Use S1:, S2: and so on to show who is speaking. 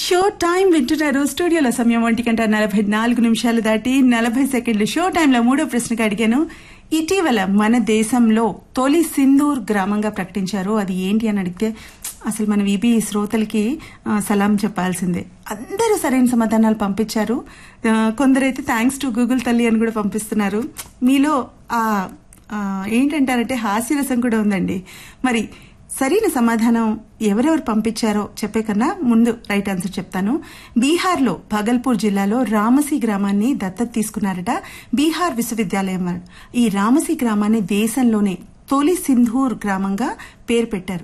S1: show time వింటున్నారు స్టూడియోలో సమయం ఒంటి గంట నలభై నాలుగు నిమిషాలు దాటి నలభై సెకండ్లు షో టైంలో మూడో ప్రశ్నకు అడిగాను ఇటీవల మన దేశంలో తొలి సింధూర్ గ్రామంగా ప్రకటించారు అది ఏంటి అని అడిగితే అసలు మన విబి శ్రోతలకి ఆ, సలాం చెప్పాల్సిందే అందరూ సరైన సమాధానాలు పంపించారు ఆ, కొందరైతే థ్యాంక్స్ టు గూగుల్ తల్లి అని కూడా పంపిస్తున్నారు మీలో ఆ ఆ, ఏంటంటారంటే హాస్యరసం కూడా ఉందండి మరి సరైన సమాధానం ఎవరెవరు పంపించారో చెప్పే కన్నా ముందు రైట్ ఆన్సర్ చెప్తాను బీహార్లో భగల్పూర్ జిల్లాలో రామసి గ్రామాన్ని దత్తత తీసుకున్నారట బీహార్ విశ్వవిద్యాలయం వారు ఈ రామసి గ్రామాన్ని దేశంలోనే తొలి సింధూర్ గ్రామంగా పేరు పెట్టారు